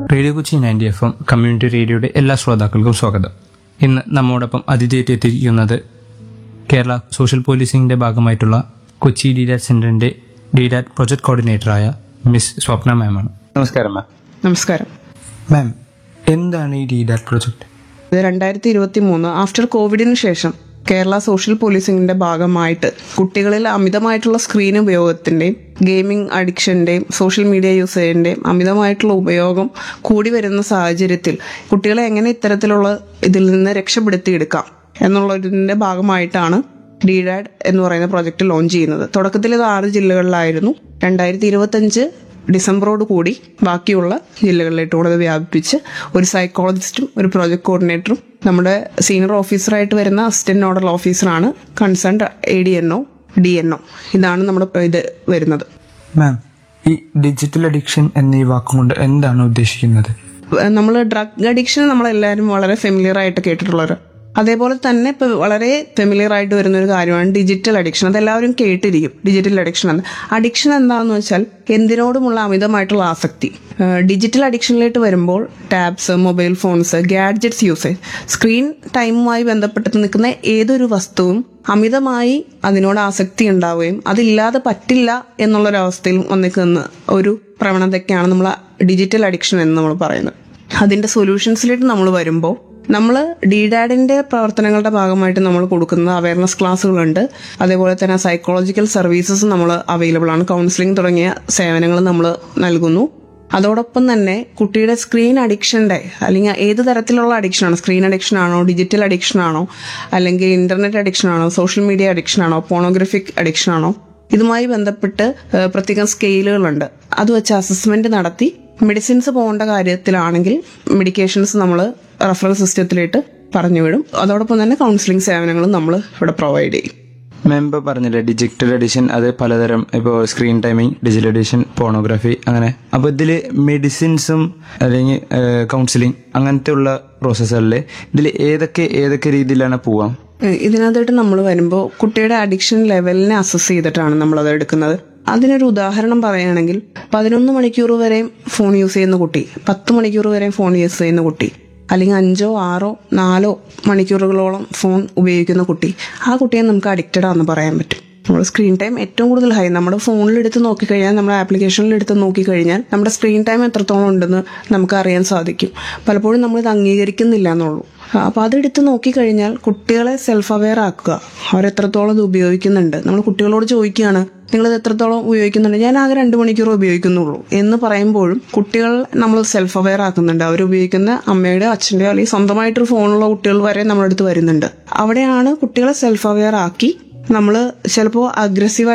radio Kochi ninety F M community റേഡിയോയുടെ എല്ലാ ശ്രോതാക്കൾക്കും സ്വാഗതം ഇന്ന് നമ്മോടൊപ്പം അതിഥിയായിട്ട് എത്തിയിരിക്കുന്നത് കേരള സോഷ്യൽ പോലീസിംഗിന്റെ ഭാഗമായിട്ടുള്ള കൊച്ചി ഡിഡാറ്റ് സെന്ററിന്റെ ഡിഡാറ്റ് പ്രൊജക്ട് കോർഡിനേറ്ററായ മിസ് സ്വപ്ന മാമാണ് നമസ്കാരം മാം നമസ്കാരം മാം എന്താണ് ഈ ഡിഡാറ്റ് പ്രൊജക്ട് ഇത് രണ്ടായിരത്തി ഇരുപത്തി മൂന്ന് ആഫ്റ്റർ കോവിഡിന് ശേഷം കേരള സോഷ്യൽ പോലീസിംഗിന്റെ ഭാഗമായിട്ട് കുട്ടികളിൽ അമിതമായിട്ടുള്ള സ്ക്രീൻ ഉപയോഗത്തിന്റെയും ഗെയിമിംഗ് അഡിക്ഷന്റെയും സോഷ്യൽ മീഡിയ യൂസേജിന്റെയും അമിതമായിട്ടുള്ള ഉപയോഗം കൂടി വരുന്ന സാഹചര്യത്തിൽ കുട്ടികളെ എങ്ങനെ ഇത്തരത്തിലുള്ള ഇതിൽ നിന്ന് രക്ഷപ്പെടുത്തിയെടുക്കാം എന്നുള്ളതിന്റെ ഭാഗമായിട്ടാണ് ഡിഡാഡ് എന്ന് പറയുന്ന പ്രോജക്റ്റ് ലോഞ്ച് ചെയ്യുന്നത് തുടക്കത്തിൽ ഇത് ആറ് ജില്ലകളിലായിരുന്നു രണ്ടായിരത്തി ഇരുപത്തഞ്ച് ഡിസംബറോട് കൂടി ബാക്കിയുള്ള ജില്ലകളിലേക്ക് കൂടെ ഇത് വ്യാപിപ്പിച്ച് ഒരു സൈക്കോളജിസ്റ്റും ഒരു പ്രോജക്ട് കോർഡിനേറ്ററും നമ്മുടെ സീനിയർ ഓഫീസറായിട്ട് വരുന്ന അസിസ്റ്റന്റ് നോഡൽ ഓഫീസറാണ് concerned A D N O D N O ഇതാണ് നമ്മുടെ ഇത് വരുന്നത് മാം ഈ ഡിജിറ്റൽ അഡിക്ഷൻ എന്നീ വാക്കുകൊണ്ട് എന്താണ് ഉദ്ദേശിക്കുന്നത് നമ്മൾ ഡ്രഗ് അഡിക്ഷൻ നമ്മളെല്ലാവരും വളരെ ഫെമിലിയർ ആയിട്ട് കേട്ടിട്ടുള്ളവർ അതേപോലെ തന്നെ ഇപ്പൊ വളരെ ഫെമിലിയർ ആയിട്ട് വരുന്ന ഒരു കാര്യമാണ് ഡിജിറ്റൽ അഡിക്ഷൻ അതെല്ലാവരും കേട്ടിരിക്കും ഡിജിറ്റൽ അഡിക്ഷൻ എന്ന് അഡിക്ഷൻ എന്താണെന്ന് വെച്ചാൽ എന്തിനോടുമുള്ള അമിതമായിട്ടുള്ള ആസക്തി ഡിജിറ്റൽ അഡിക്ഷനിലേക്ക് വരുമ്പോൾ tabs mobile phones gadgets usage screen ടൈമുമായി ബന്ധപ്പെട്ട് നിൽക്കുന്ന ഏതൊരു വസ്തുവും അമിതമായി അതിനോട് ആസക്തി ഉണ്ടാവുകയും അതില്ലാതെ പറ്റില്ല എന്നുള്ളൊരവസ്ഥയിൽ വന്നിക്കുന്ന ഒരു പ്രവണതയ്ക്കാണ് നമ്മൾ ഡിജിറ്റൽ അഡിക്ഷൻ എന്ന് നമ്മൾ പറയുന്നത് അതിന്റെ സൊല്യൂഷൻസിലേക്ക് നമ്മൾ വരുമ്പോൾ നമ്മൾ ഡിഡാഡിന്റെ പ്രവർത്തനങ്ങളുടെ ഭാഗമായിട്ട് നമ്മൾ കൊടുക്കുന്ന അവയർനെസ് ക്ലാസ്സുകളുണ്ട് അതേപോലെ തന്നെ സൈക്കോളജിക്കൽ സർവീസസ് നമ്മൾ അവൈലബിൾ ആണ് കൗൺസിലിംഗ് തുടങ്ങിയ സേവനങ്ങൾ നമ്മൾ നൽകുന്നു അതോടൊപ്പം തന്നെ കുട്ടിയുടെ സ്ക്രീൻ അഡിക്ഷന്റെ അല്ലെങ്കിൽ ഏത് തരത്തിലുള്ള അഡിക്ഷനാണ് സ്ക്രീൻ അഡിക്ഷൻ ആണോ ഡിജിറ്റൽ അഡിക്ഷൻ ആണോ അല്ലെങ്കിൽ ഇന്റർനെറ്റ് അഡിക്ഷൻ ആണോ സോഷ്യൽ മീഡിയ അഡിക്ഷൻ ആണോ പോണോഗ്രഫിക് അഡിക്ഷൻ ആണോ ഇതുമായി ബന്ധപ്പെട്ട് ഏഹ്, പ്രത്യേകം സ്കെയിലുകളുണ്ട് അത് വെച്ച് അസസ്മെന്റ് നടത്തി മെഡിസിൻസ് പോകേണ്ട കാര്യത്തിലാണെങ്കിൽ മെഡിക്കേഷൻസ് നമ്മൾ റഫറൽ സിസ്റ്റത്തിലേക്ക് പറഞ്ഞു വിടും അതോടൊപ്പം തന്നെ കൗൺസിലിംഗ് സേവനങ്ങളും നമ്മൾ ഇവിടെ പ്രൊവൈഡ് ചെയ്യും മാം ഇപ്പോൾ പറഞ്ഞില്ലേ ഡിജിറ്റൽ എഡിഷൻ അത് പലതരം ഇപ്പോൾ screen timing digital addiction pornography അങ്ങനെ അപ്പോൾ ഇതിൽ മെഡിസിൻസും അല്ലെങ്കിൽ കൗൺസിലിംഗ് അങ്ങനത്തെ ഉള്ള പ്രോസസ്സുകളിൽ ഇതിൽ ഏതൊക്കെ ഏതൊക്കെ രീതിയിലാണ് പോവാം ഏഹ് ഇതിനകത്തായിട്ട് നമ്മൾ വരുമ്പോൾ കുട്ടിയുടെ അഡിക്ഷൻ ലെവലിനെ അസസ് ചെയ്തിട്ടാണ് നമ്മൾ അത് എടുക്കുന്നത് അതിനൊരു ഉദാഹരണം പറയുകയാണെങ്കിൽ പതിനൊന്ന് മണിക്കൂർ വരെയും ഫോൺ യൂസ് ചെയ്യുന്ന കുട്ടി പത്ത് മണിക്കൂർ വരെയും ഫോൺ യൂസ് ചെയ്യുന്ന കുട്ടി അല്ലെങ്കിൽ അഞ്ചോ ആറോ നാലോ മണിക്കൂറുകളോളം ഫോൺ ഉപയോഗിക്കുന്ന കുട്ടി ആ കുട്ടിയെ നമുക്ക് അഡിക്റ്റഡ് ആണെന്ന് പറയാൻ പറ്റും നമ്മുടെ സ്ക്രീൻ ടൈം ഏറ്റവും കൂടുതൽ ഹൈ നമ്മുടെ ഫോണിൽ എടുത്ത് നോക്കിക്കഴിഞ്ഞാൽ നമ്മുടെ ആപ്ലിക്കേഷനിൽ എടുത്ത് നോക്കിക്കഴിഞ്ഞാൽ നമ്മുടെ സ്ക്രീൻ ടൈം എത്രത്തോളം ഉണ്ടെന്ന് നമുക്ക് അറിയാൻ സാധിക്കും പലപ്പോഴും നമ്മളിത് അംഗീകരിക്കുന്നില്ല എന്നുള്ളൂ അപ്പോൾ അതെടുത്ത് നോക്കിക്കഴിഞ്ഞാൽ കുട്ടികളെ സെൽഫ് അവെയർ ആക്കുക അവരെത്രത്തോളം ഇത് ഉപയോഗിക്കുന്നുണ്ട് നമ്മൾ കുട്ടികളോട് ചോദിക്കുകയാണ് നിങ്ങളിത് എത്രത്തോളം ഉപയോഗിക്കുന്നുണ്ട് ഞാൻ ആകെ രണ്ട് മണിക്കൂർ ഉപയോഗിക്കുന്നുള്ളൂ എന്ന് പറയുമ്പോഴും കുട്ടികൾ നമ്മൾ സെൽഫ് അവെയർ ആക്കുന്നുണ്ട് അവർ ഉപയോഗിക്കുന്ന അമ്മയുടെ അച്ഛൻ്റെയോ അല്ലെങ്കിൽ സ്വന്തമായിട്ടൊരു ഫോണുള്ള കുട്ടികൾ വരെ നമ്മുടെ അടുത്ത് വരുന്നുണ്ട് അവിടെയാണ് കുട്ടികളെ സെൽഫ് അവെയർ ആക്കി നമ്മൾ ചിലപ്പോൾ അഗ്രസീവ്